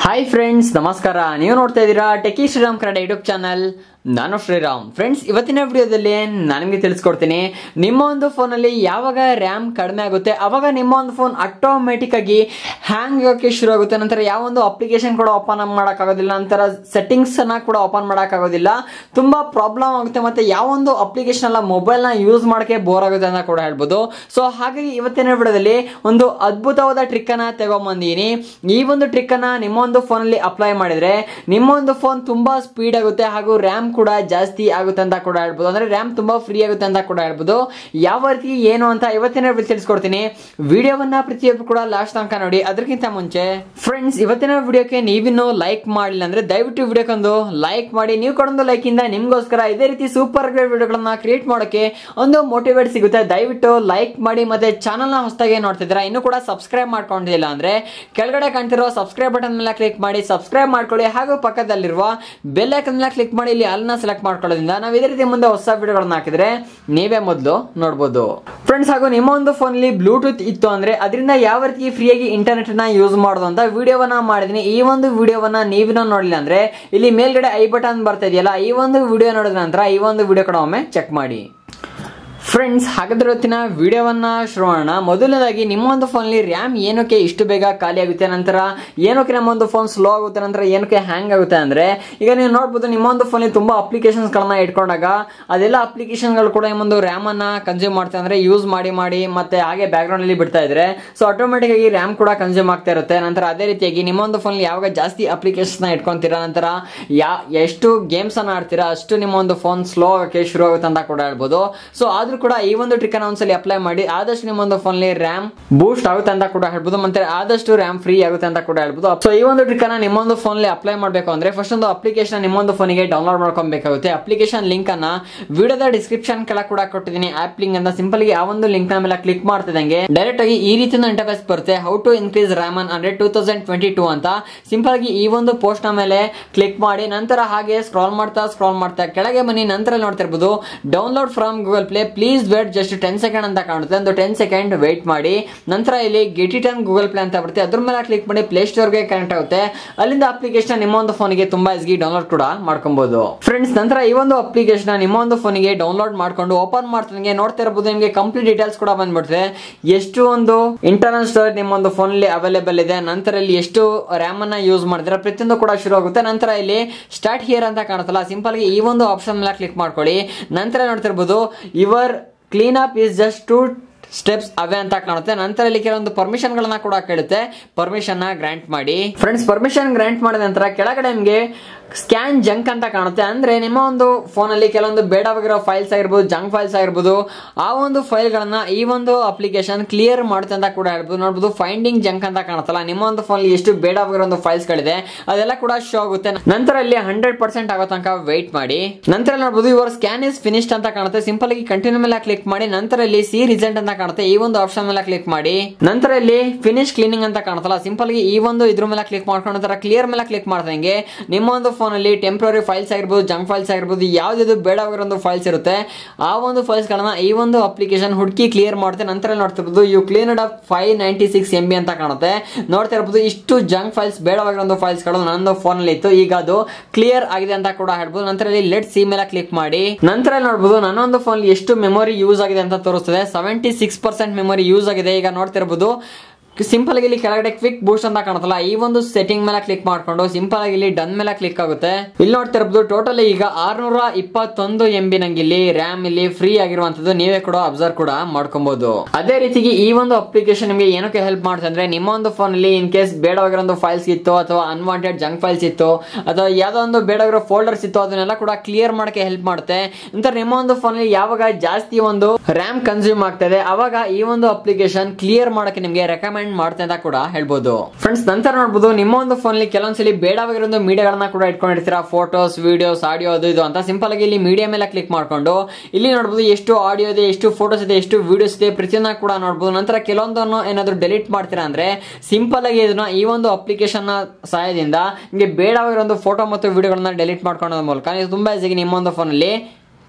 hi friends ನಮಸ್ಕಾರ ನೀವು ನೋಡ್ತಾ ಇದ್ದೀರಾ techie Sriram Kannada YouTube channel ನಾನು ಶ್ರೀರಾಮ್ ಫ್ರೆಂಡ್ಸ್ ಇವತ್ತಿನ ವಿಡಿಯೋದಲ್ಲಿ ನಾನು ನಿಮಗೆ ತಿಳಿಸ್ಕೊಡ್ತೀನಿ ನಿಮ್ಮ ಒಂದು ಫೋನಲ್ಲಿ ಯಾವಾಗ ರ್ಯಾಮ್ ಕಡಿಮೆ ಆಗುತ್ತೆ ಅವಾಗ ನಿಮ್ಮ ಒಂದು ಫೋನ್ ಆಟೋಮೆಟಿಕ್ ಆಗಿ ಹ್ಯಾಂಗ್ ಆಗೋಕ್ಕೆ ಶುರು ಆಗುತ್ತೆ ನಂತರ ಯಾವ ಒಂದು ಅಪ್ಲಿಕೇಶನ್ ಕೂಡ ಓಪನ್ ಮಾಡೋಕ್ಕಾಗೋದಿಲ್ಲ ನಂತರ ಸೆಟ್ಟಿಂಗ್ಸ್ ಅನ್ನ ಕೂಡ ಓಪನ್ ಮಾಡೋಕ್ಕಾಗೋದಿಲ್ಲ ತುಂಬಾ ಪ್ರಾಬ್ಲಮ್ ಆಗುತ್ತೆ ಮತ್ತೆ ಯಾವ ಒಂದು ಅಪ್ಲಿಕೇಶನ್ ಅಲ್ಲ ಮೊಬೈಲ್ನ ಯೂಸ್ ಮಾಡೋಕ್ಕೆ ಬೋರ್ ಆಗುತ್ತೆ ಅಂತ ಕೂಡ ಹೇಳ್ಬೋದು ಸೊ ಹಾಗಾಗಿ ಇವತ್ತಿನ ವಿಡಿಯೋದಲ್ಲಿ ಒಂದು ಅದ್ಭುತವಾದ ಟ್ರಿಕ್ ಅನ್ನ ತಗೊಂಬಂದಿದ್ದೀನಿ ಈ ಒಂದು ಟ್ರಿಕ್ ಅನ್ನ ನಿಮ್ಮ ಒಂದು ಫೋನಲ್ಲಿ ಅಪ್ಲೈ ಮಾಡಿದ್ರೆ ನಿಮ್ಮ ಒಂದು ಫೋನ್ ತುಂಬಾ ಸ್ಪೀಡ್ ಆಗುತ್ತೆ ಹಾಗೂ ರ್ಯಾಮ್ ಕೂಡ ಜಾಸ್ತಿ ಆಗುತ್ತೆ ಅಂತ ಕೂಡ ಹೇಳ್ಬೋದು ಅಂದ್ರೆ ರ್ಯಾಮ್ ತುಂಬಾ ಫ್ರೀ ಆಗುತ್ತೆ ಅಂತ ಕೂಡ ಹೇಳ್ಬೋದು ಯಾವ ರೀತಿ ಏನು ಅಂತ ಇವತ್ತಿನ ವಿಡಿಯೋದಲ್ಲಿ ತಿಳಿಸ್ಕೊಡ್ತೀನಿ ವಿಡಿಯೋವನ್ನ ಪ್ರತಿಯೊಬ್ಬರು ಕೂಡ ಲಾಸ್ಟ್ ತನಕ ನೋಡಿ ಅದಕ್ಕಿಂತ ಮುಂಚೆ ಫ್ರೆಂಡ್ಸ್ ಇವತ್ತಿನ ವಿಡಿಯೋಕ್ಕೆ ನೀವಿನ್ನೂ ಲೈಕ್ ಮಾಡಿಲ್ಲ ಅಂದ್ರೆ ದಯವಿಟ್ಟು ವಿಡಿಯೋಕ್ಕೊಂದು ಲೈಕ್ ಮಾಡಿ ನೀವು ಕೊಡೊಂದು ಲೈಕ್ ಇಂದ ನಿಮ್ಗೋಸ್ಕರ ಇದೇ ರೀತಿ ಸೂಪರ್ ಗ್ರೇಟ್ ವಿಡಿಯೋಗಳನ್ನ ಕ್ರಿಯೇಟ್ ಮಾಡೋಕೆ ಒಂದು ಮೋಟಿವೇಟ್ ಸಿಗುತ್ತೆ ದಯವಿಟ್ಟು ಲೈಕ್ ಮಾಡಿ ಮತ್ತೆ ಚಾನಲ್ನ ಹೊಸದಾಗಿ ನೋಡ್ತಿದ್ದೀರಾ ಇನ್ನೂ ಕೂಡ ಸಬ್ಸ್ಕ್ರೈಬ್ ಮಾಡ್ಕೊಂಡಿಲ್ಲ ಅಂದ್ರೆ ಕೆಳಗಡೆ ಕಾಣ್ತಿರೋ ಸಬ್ಸ್ಕ್ರೈಬ್ ಬಟನ್ ಮೇಲೆ ಕ್ಲಿಕ್ ಮಾಡಿ ಸಬ್ಸ್ಕ್ರೈಬ್ ಮಾಡ್ಕೊಳ್ಳಿ ಹಾಗೂ ಪಕ್ಕದಲ್ಲಿರುವ ಬೆಲ್ ಐಕನ್ ಮೇಲೆ ಕ್ಲಿಕ್ ಮಾಡಿ ಇಲ್ಲಿ ಅಲ್ನ ಸೆಲೆಕ್ಟ್ ಮಾಡ್ಕೊಳ್ಳೋದ್ರಿಂದ ನಾವು ಇದೇ ರೀತಿ ಮುಂದೆ ಹೊಸ ವಿಡಿಯೋಗಳನ್ನ ಹಾಕಿದ್ರೆ ನೀವೇ ಮೊದಲು ನೋಡ್ಬೋದು ಫ್ರೆಂಡ್ಸ್ ಹಾಗೂ ನಿಮ್ಮ ಒಂದು ಫೋನಲ್ಲಿ ಬ್ಲೂಟೂತ್ ಇತ್ತು ಅಂದ್ರೆ ಅದರಿಂದ ಯಾವ ರೀತಿ ಫ್ರೀಯಾಗಿ ಇಂಟರ್ನೆಟ್ ನ ಯೂಸ್ ಮಾಡೋದು ಅಂತ ವಿಡಿಯೋವನ್ನ ಮಾಡಿದೀನಿ ಈ ಒಂದು ವಿಡಿಯೋವನ್ನ ನೀವಿನೂ ನೋಡಿಲ್ಲ ಅಂದ್ರೆ ಇಲ್ಲಿ ಮೇಲ್ಗಡೆ ಐ ಬಟನ್ ಬರ್ತಾ ಇದೆಯಲ್ಲ ಈ ಒಂದು ವಿಡಿಯೋ ನೋಡಿದ ನಂತರ ಈ ಒಂದು ವಿಡಿಯೋ ಕೂಡ ಒಮ್ಮೆ ಚೆಕ್ ಮಾಡಿ ಫ್ರೆಂಡ್ಸ್ ಹಾಗಾದ್ರೆ ಇವತ್ತಿನ ವಿಡಿಯೋವನ್ನ ಶುರು ಮಾಡೋಣ ಮೊದಲನೇದಾಗಿ ನಿಮ್ಮ ಒಂದು ಫೋನಲ್ಲಿ ರ್ಯಾಮ್ ಏನಕ್ಕೆ ಇಷ್ಟು ಬೇಗ ಖಾಲಿ ಆಗುತ್ತೆ ನಂತರ ಏನಕ್ಕೆ ನಮ್ಮ ಒಂದು ಫೋನ್ ಸ್ಲೋ ಆಗುತ್ತೆ ನಂತರ ಏನಕ್ಕೆ ಹ್ಯಾಂಗ್ ಆಗುತ್ತೆ ಅಂದ್ರೆ ಈಗ ನೀವು ನೋಡ್ಬೋದು ನಿಮ್ಮ ಒಂದು ಫೋನಲ್ಲಿ ತುಂಬಾ ಅಪ್ಲಿಕೇಶನ್ಸ್ ಗಳನ್ನ ಇಟ್ಕೊಂಡಾಗ ಅದೆಲ್ಲ ಅಪ್ಲಿಕೇಶನ್ಗಳು ಕೂಡ ನಿಮ್ಮೊಂದು ರ್ಯಾಮ್ ಅನ್ನ ಕನ್ಸ್ಯೂಮ್ ಮಾಡ್ತಾ ಅಂದ್ರೆ ಯೂಸ್ ಮಾಡಿ ಮಾಡಿ ಮತ್ತೆ ಹಾಗೆ ಬ್ಯಾಕ್ಗ್ರೌಂಡ್ ಅಲ್ಲಿ ಬಿಡ್ತಾ ಇದ್ರೆ ಸೊ ಆಟೋಮೆಟಿಕ್ ಆಗಿ ರ್ಯಾಮ್ ಕೂಡ ಕನ್ಸ್ಯೂಮ್ ಆಗ್ತಾ ಇರುತ್ತೆ ನಂತರ ಅದೇ ರೀತಿಯಾಗಿ ನಿಮ್ಮ ಒಂದು ಫೋನ್ ಯಾವಾಗ ಜಾಸ್ತಿ ಅಪ್ಲಿಕೇಶನ್ ಇಟ್ಕೊಂತೀರಾ ನಂತರ ಯಾ ಎಷ್ಟು ಗೇಮ್ಸ್ ಅನ್ನ ಆಡ್ತೀರಾ ಅಷ್ಟು ನಿಮ್ಮ ಒಂದು ಫೋನ್ ಸ್ಲೋ ಆಗಕ್ಕೆ ಶುರು ಆಗುತ್ತೆ ಅಂತ ಕೂಡ ಹೇಳ್ಬೋದು ಸೊ ಆದ್ರೂ ಕೂಡ ಈ ಒಂದು ಟ್ರಿಕ್ ಅನ್ನ ಒಂದ್ಸಲಿ ಅಪ್ಲೈ ಮಾಡಿ ಆದಷ್ಟು ನಿಮ್ಮ ಒಂದು ಫೋನ್ ರ್ಯಾಮ್ ಬೂಸ್ಟ್ ಆಗುತ್ತೆ ಅಂತ ಕೂಡ ಹೇಳ್ಬೋದು ಮತ್ತೆ ಆದಷ್ಟು ರ್ಯಾಮ್ ಫ್ರೀ ಆಗುತ್ತೆ ಅಂತ ಕೂಡ ಹೇಳ್ಬೋದು ಸೊ ಈ ಒಂದು ಟ್ರಿಕ್ ಅನ್ನ ನಿಮ್ಮೊಂದು ಫೋನ್ ಅಪ್ಲೈ ಮಾಡಬೇಕು ಅಂದ್ರೆ ಫಸ್ಟ್ ಒಂದು ಅಪ್ಲಿಕೇಶನ್ ನಿಮ್ಮೊಂದು ಫೋನಿಗೆ ಡೌನ್ಲೋಡ್ ಮಾಡ್ಕೊಬೇಕಾಗುತ್ತೆ ಅಪ್ಲಿಕೇಶನ್ ಲಿಂಕ್ ಅನ್ನ ವಿಡಿಯೋದ ಡಿಸ್ಕ್ರಿಪ್ಷನ್ ಕೆಳಗೆ ಕೂಡ ಕೊಟ್ಟಿದ್ದೀನಿ ಆಪ್ ಲಿಂಕ್ ಅಂತ ಸಿಂಪಲ್ ಗೆ ಆ ಒಂದು ಲಿಂಕ್ ನ ಮೇಲೆ ಕ್ಲಿಕ್ ಮಾಡ್ತಿದಂಗೆ ಡೈರೆಕ್ಟ್ ಆಗಿ ಈ ರೀತಿ ಇಂಟರ್ಫೇಸ್ ಬರುತ್ತೆ how to increase RAM on ಅಂದ್ರೆ ಟೂ ತೌಸಂಡ್ ಟ್ವೆಂಟಿ ಟೂ ಅಂತ ಸಿಂಪಲ್ ಆಗಿ ಈ ಒಂದು ಪೋಸ್ಟ್ ನ ಮೇಲೆ ಕ್ಲಿಕ್ ಮಾಡಿ ನಂತರ ಹಾಗೆ ಸ್ಕ್ರಾಲ್ ಮಾಡ್ತಾ ಸ್ಕ್ರಾಲ್ ಮಾಡ್ತಾ ಕೆಳಗೆ ಬನ್ನಿ ನಂತರ ನೋಡ್ತಿರ್ಬೋದು download from Google Play please wait just ten second ಅಂತ ಕಾಣುತ್ತೆ ಒಂದು ಟೆನ್ ಸೆಕೆಂಡ್ ವೇಟ್ ಮಾಡಿ ನಂತರ ಇಲ್ಲಿ get it and Google Play ಅಂತ ಬರುತ್ತೆ ಅದ್ರ ಮೇಲೆ ಕ್ಲಿಕ್ ಮಾಡಿ ಪ್ಲೇ ಸ್ಟೋರ್ಗೆ ಕನೆಕ್ಟ್ ಆಗುತ್ತೆ ಅಲ್ಲಿಂದ ಅಪ್ಲಿಕೇಶನ್ ನಿಮ್ಮ ಒಂದು ಫೋನಿಗೆ ತುಂಬಾ ಈಸಿ ಡೌನ್ಲೋಡ್ ಕೂಡ ಮಾಡ್ಕೊಬಹುದು ಫ್ರೆಂಡ್ಸ್ ನಂತರ ಈ ಒಂದು ಅಪ್ಲಿಕೇಶನ್ ನಿಮ್ಮ ಒಂದು ಫೋನಿಗೆ ಡೌನ್ಲೋಡ್ ಮಾಡ್ಕೊಂಡು ಓಪನ್ ಮಾಡ್ತಾನೆ ನೋಡ್ತಾ ಇರಬಹುದು ನಿಮಗೆ ಕಂಪ್ಲೀಟ್ ಡೀಟೇಲ್ಸ್ ಕೂಡ ಬಂದ್ಬಿಡುತ್ತೆ ಎಷ್ಟು ಒಂದು ಇಂಟರ್ನಲ್ ಸ್ಟೋರೇಜ್ ನಿಮ್ಮ ಒಂದು ಫೋನಲ್ಲಿ ಅವೈಲೇಬಲ್ ಇದೆ ನಂತರ ಇಲ್ಲಿ ಎಷ್ಟು ರ್ಯಾಮ್ ಅನ್ನ ಯೂಸ್ ಮಾಡಿದ್ರೆ ಪ್ರತಿಯೊಂದು ಕೂಡ ಶುರು ಆಗುತ್ತೆ ನಂತರ ಇಲ್ಲಿ ಸ್ಟಾರ್ಟ್ ಹಿಯರ್ ಅಂತ ಕಾಣುತ್ತಲ್ಲ ಸಿಂಪಲ್ ಗೆ ಈ ಒಂದು ಆಪ್ಷನ್ ಮೇಲೆ ಕ್ಲಿಕ್ ಮಾಡ್ಕೊಳ್ಳಿ ನಂತರ ನೋಡ್ತಿರ್ಬೋದು your clean up is just two steps away ಅಂತ ಕಾಣುತ್ತೆ ನಂತರ ಇಲ್ಲಿ ಕೆಲವೊಂದು ಪರ್ಮಿಷನ್ ಗಳನ್ನ ಕೂಡ ಕೇಳುತ್ತೆ ಪರ್ಮಿಷನ್ ಗ್ರಾಂಟ್ ಮಾಡಿ ಫ್ರೆಂಡ್ಸ್ ಪರ್ಮಿಷನ್ ಗ್ರಾಂಟ್ ಮಾಡಿದ ನಂತರ ಕೆಳಗಡೆ ನಿಮಗೆ ಸ್ಕ್ಯಾನ್ ಜಂಕ್ ಅಂತ ಕಾಣುತ್ತೆ ಅಂದ್ರೆ ನಿಮ್ಮ ಒಂದು ಫೋನಲ್ಲಿ ಕೆಲವೊಂದು ಬೇಡವಾಗಿರೋ ಫೈಲ್ಸ್ ಆಗಿರ್ಬೋದು ಜಂಕ್ ಫೈಲ್ಸ್ ಆಗಿರ್ಬೋದು ಆ ಒಂದು ಫೈಲ್ಗಳನ್ನ ಈ ಒಂದು ಅಪ್ಲಿಕೇಶನ್ ಕ್ಲಿಯರ್ ಮಾಡುತ್ತೆ ಅಂತ ಕೂಡ ಹೇಳ್ಬೋದು ನೋಡ್ಬೋದು ಫೈಂಡಿಂಗ್ ಜಂಕ್ ಅಂತ ಕಾಣುತ್ತಲ್ಲ ನಿಮ್ಮ ಒಂದು ಫೋನ್ ಎಷ್ಟು ಬೇಡವಾಗಿರೋ ಒಂದು ಫೈಲ್ಸ್ ಗಳಿದೆ ಅದೆಲ್ಲ ಕೂಡ ಶೋ ಆಗುತ್ತೆ ನಂತರ ಇಲ್ಲಿ ಹಂಡ್ರೆಡ್ ಪರ್ಸೆಂಟ್ ಆಗೋ ತನಕ ವೆಯ್ಟ್ ಮಾಡಿ ನಂತರ ನೋಡ್ಬೋದು ಇವರ ಸ್ಕ್ಯಾನ್ ಇಸ್ ಫಿನಿಶ್ಡ್ ಅಂತ ಕಾಣುತ್ತೆ ಸಿಂಪಲ್ ಆಗಿ ಕಂಟಿನ್ಯೂ ಮೇಲೆ ಕ್ಲಿಕ್ ಮಾಡಿ ನಂತರ ಇಲ್ಲಿ ಸಿ ರಿಸಲ್ಟ್ ಅಂತ ಕಾಣುತ್ತೆ ಈ ಒಂದು ಆಪ್ಷನ್ ಮೇಲೆ ಕ್ಲಿಕ್ ಮಾಡಿ ನಂತರ ಇಲ್ಲಿ ಫಿನಿಶ್ ಕ್ಲೀನಿಂಗ್ ಅಂತ ಕಾಣುತ್ತಲ್ಲ ಸಿಂಪಲ್ ಆಗಿ ಈ ಒಂದು ಇದ್ರ ಮೇಲೆ ಕ್ಲಿಕ್ ಮಾಡ್ಕೊಂಡು ನಂತರ ಕ್ಲಿಯರ್ ಮೇಲೆ ಕ್ಲಿಕ್ ಮಾಡ್ದಂಗೆ ನಿಮ್ಮ ಒಂದು ಫೋನ್ ಅಲ್ಲಿ ಟೆಂಪ್ರರಿ ಫೈಲ್ಸ್ ಆಗಿರ್ಬೋದು ಜಂಕ್ ಫೈಲ್ಸ್ ಆಗಿರ್ಬೋದು ಯಾವ್ದು ಬೇಡವಾಗಿರೋ ಒಂದು ಫೈಲ್ಸ್ ಇರುತ್ತೆ ಆ ಒಂದು ಫೈಲ್ಸ್ ಗಳನ್ನ ಈ ಒಂದು ಅಪ್ಲಿಕೇಶನ್ ಹುಡುಕಿ ಕ್ಲಿಯರ್ ಮಾಡುತ್ತೆ ನಂತರ ನೋಡ್ತಿರ್ಬೋದು you clean up five ninety six M B ಅಂತ ಕಾಣುತ್ತೆ ನೋಡ್ತಾ ಇರ್ಬೋದು ಇಷ್ಟು ಜಂಕ್ ಫೈಲ್ಸ್ ಬೇಡವಾಗಿರೋ ಒಂದು ಫೈಲ್ಸ್ ಗಳು ನನ್ನ ಫೋನ್ ಅಲ್ಲಿ ಇತ್ತು ಈಗ ಅದು ಕ್ಲಿಯರ್ ಆಗಿದೆ ಅಂತ ಕೂಡ ಹೇಳ್ಬೋದು ನಂತರ ಇಲ್ಲಿ ಲೆಟ್ ಸಿ ಮೇಲೆ ಕ್ಲಿಕ್ ಮಾಡಿ ನಂತರ ನೋಡ್ಬೋದು ನನ್ನೊಂದು ಫೋನ್ ಎಷ್ಟು ಮೆಮೊರಿ ಯೂಸ್ ಆಗಿದೆ ಅಂತ ತೋರಿಸ್ತದೆ seventy six percent memory use ಆಗಿದೆ ಈಗ ನೋಡ್ತಿರ್ಬೋದು ಸಿಂಪಲ್ ಆಗಿ ಇಲ್ಲಿ ಕೆಳಗಡೆ ಕ್ವಿಕ್ ಬೂಸ್ಟ್ ಅಂತ ಕಾಣುತ್ತಲ್ಲ ಈ ಒಂದು ಸೆಟ್ಟಿಂಗ್ ಮೇಲೆ ಕ್ಲಿಕ್ ಮಾಡ್ಕೊಂಡು ಸಿಂಪಲ್ ಆಗಿ ಇಲ್ಲಿ ಡನ್ ಮೇಲೆ ಕ್ಲಿಕ್ ಆಗುತ್ತೆ ಇಲ್ಲಿ ನೋಡ್ತಿರ್ಬೋದು ಟೋಟಲ್ ಈಗ ಆರ್ನೂರ ಇಪ್ಪತ್ತೊಂದು ಎಂ ಬಿ ನಂಗೆ ಇಲ್ಲಿ ರ್ಯಾಮ್ ಇಲ್ಲಿ ಫ್ರೀ ಆಗಿರುವಂತದ್ದು ನೀವೇ ಕೂಡ ಅಬ್ಸರ್ವ್ ಕೂಡ ಮಾಡ್ಕೊಬಹುದು ಅದೇ ರೀತಿಗೆ ಈ ಒಂದು ಅಪ್ಲಿಕೇಶನ್ ನಿಮಗೆ ಏನಕ್ಕೆ ಹೆಲ್ಪ್ ಮಾಡುತ್ತೆ ಅಂದ್ರೆ ನಿಮ್ಮ ಒಂದು ಫೋನ್ ಅಲ್ಲಿ ಇನ್ ಕೇಸ್ ಬೇಡವಾಗಿರೋ ಒಂದು ಫೈಲ್ಸ್ ಇತ್ತು ಅಥವಾ ಅನ್ವಾಂಟೆಡ್ ಜಂಕ್ ಫೈಲ್ಸ್ ಇತ್ತು ಅಥವಾ ಯಾವ್ದೋ ಒಂದು ಬೇಡವಾಗಿರೋ ಫೋಲ್ಡರ್ಸ್ ಇತ್ತು ಅದನ್ನೆಲ್ಲ ಕೂಡ ಕ್ಲಿಯರ್ ಮಾಡಕ್ಕೆ ಹೆಲ್ಪ್ ಮಾಡುತ್ತೆ ನಂತರ ನಿಮ್ಮ ಒಂದು ಫೋನ್ ಅಲ್ಲಿ ಯಾವಾಗ ಜಾಸ್ತಿ ಒಂದು ರ್ಯಾಮ್ ಕನ್ಸ್ಯೂಮ್ ಆಗ್ತದೆ ಅವಾಗ ಈ ಒಂದು ಅಪ್ಲಿಕೇಶನ್ ಕ್ಲಿಯರ್ ಮಾಡಕ್ಕೆ ನಿಮಗೆ ರೆಕಮೆಂಡ್ ಮಾಡುತ್ತೆ ಅಂತ ಕೂಡ ಹೇಳ್ಬೋದು ಫ್ರೆಂಡ್ಸ್ ನಂತರ ನೋಡಬಹುದು ನಿಮ್ಮ ಒಂದು ಫೋನ್ ಅಲ್ಲಿ ಕೆಲವೊಂದ್ಸಲಿ ಬೇಡವಾಗಿರೋ ಒಂದು ಮೀಡಿಯಾಗಳನ್ನ ಕೂಡ ಇಟ್ಕೊಂಡಿರ್ತೀರಾ ಫೋಟೋಸ್ ವಿಡಿಯೋಸ್ ಆಡಿಯೋ ಅದು ಇದು ಅಂತ ಸಿಂಪಲ್ ಆಗಿ ಇಲ್ಲಿ ಮೀಡಿಯಾ ಮೇಲೆ ಕ್ಲಿಕ್ ಮಾಡ್ಕೊಂಡು ಇಲ್ಲಿ ನೋಡಬಹುದು ಎಷ್ಟು ಆಡಿಯೋ ಇದೆ ಎಷ್ಟು ಫೋಟೋಸ್ ಇದೆ ಎಷ್ಟು ವಿಡಿಯೋಸ್ ಇದೆ ಪ್ರತಿಯೊಂದನ್ನ ಕೂಡ ನೋಡಬಹುದು ನಂತರ ಕೆಲವೊಂದನ್ನು ಏನಾದ್ರು ಡೆಲೀಟ್ ಮಾಡ್ತೀರಾ ಅಂದ್ರೆ ಸಿಂಪಲ್ ಆಗಿ ಇದನ್ನ ಈ ಒಂದು ಅಪ್ಲಿಕೇಶನ್ ನ ಸಹಾಯದಿಂದ ನಿಮಗೆ ಬೇಡವಾಗಿರೋ ಒಂದು ಫೋಟೋ ಮತ್ತು ವಿಡಿಯೋಗಳನ್ನ ಡೆಲೀಟ್ ಮಾಡ್ಕೊಳ್ಳೋದ್ರ ಮೂಲಕ ನೀವು ತುಂಬಾ ಈಸಿಯಾಗಿ ನಿಮ್ಮ ಒಂದು ಫೋನ್ ಅಲ್ಲಿ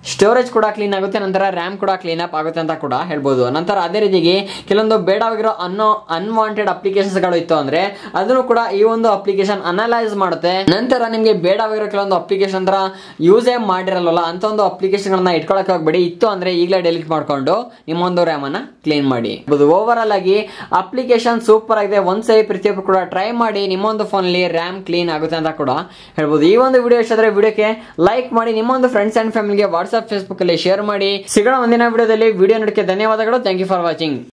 ಸ್ಟೋರೇಜ್ ಕೂಡ ಕ್ಲೀನ್ ಆಗುತ್ತೆ ನಂತರ ರ್ಯಾಮ್ ಕೂಡ ಕ್ಲೀನ್ ಅಪ್ ಆಗುತ್ತೆ ಅಂತ ಕೂಡ ಹೇಳ್ಬೋದು ನಂತರ ಅದೇ ರೀತಿಗೆ ಕೆಲವೊಂದು ಬೇಡವಾಗಿರೋ ಅನ್ನೋ ಅನ್ವಾಂಟೆಡ್ ಅಪ್ಲಿಕೇಶನ್ಸ್ ಗಳು ಇತ್ತು ಅಂದ್ರೆ ಅದನ್ನು ಕೂಡ ಈ ಒಂದು ಅಪ್ಲಿಕೇಶನ್ ಅನಲೈಸ್ ಮಾಡುತ್ತೆ ನಂತರ ನಿಮಗೆ ಬೇಡವಾಗಿರೋ ಕೆಲವೊಂದು ಅಪ್ಲಿಕೇಶನ್ ತರ ಯೂಸೇ ಮಾಡಿರಲ್ಲ ಅಂತ ಒಂದು ಅಪ್ಲಿಕೇಶನ್ ಗಳನ್ನ ಇಟ್ಕೊಳಕ್ ಹೋಗ್ಬೇಡಿ ಇತ್ತು ಅಂದ್ರೆ ಈಗಲೇ ಡೆಲಿಟ್ ಮಾಡ್ಕೊಂಡು ನಿಮ್ಮ ಒಂದು ರ್ಯಾಮ್ ಅನ್ನ ಕ್ಲೀನ್ ಮಾಡಿ ಓವರ್ ಆಲ್ ಆಗಿ ಅಪ್ಲಿಕೇಶನ್ ಸೂಪರ್ ಆಗಿದೆ ಒಂದ್ಸರಿ ಪ್ರತಿಯೊಬ್ಬರು ಕೂಡ ಟ್ರೈ ಮಾಡಿ ನಿಮ್ಮೊಂದು ಫೋನ್ ಅಲ್ಲಿ ರ್ಯಾಮ್ ಕ್ಲೀನ್ ಆಗುತ್ತೆ ಅಂತ ಕೂಡ ಹೇಳ್ಬೋದು ಈ ಒಂದು ವಿಡಿಯೋ ಇಷ್ಟ ಆದ್ರೆ ವಿಡಿಯೋಕ್ಕೆ ಲೈಕ್ ಮಾಡಿ ನಿಮ್ಮೊಂದು ಫ್ರೆಂಡ್ಸ್ ಅಂಡ್ ಫ್ಯಾಮಿಲಿಗೆ ವಾಟ್ಸ್ಆಪ್ ಫೇಸ್ಬುಕ್ ಅಲ್ಲಿ ಶೇರ್ ಮಾಡಿ ಸಿಗೋಣ ಮುಂದಿನ ವಿಡಿಯೋದಲ್ಲಿ ವಿಡಿಯೋ ನೋಡಕ್ಕೆ ಧನ್ಯವಾದಗಳು ಥ್ಯಾಂಕ್ ಯು ಫಾರ್ ವಾಚಿಂಗ್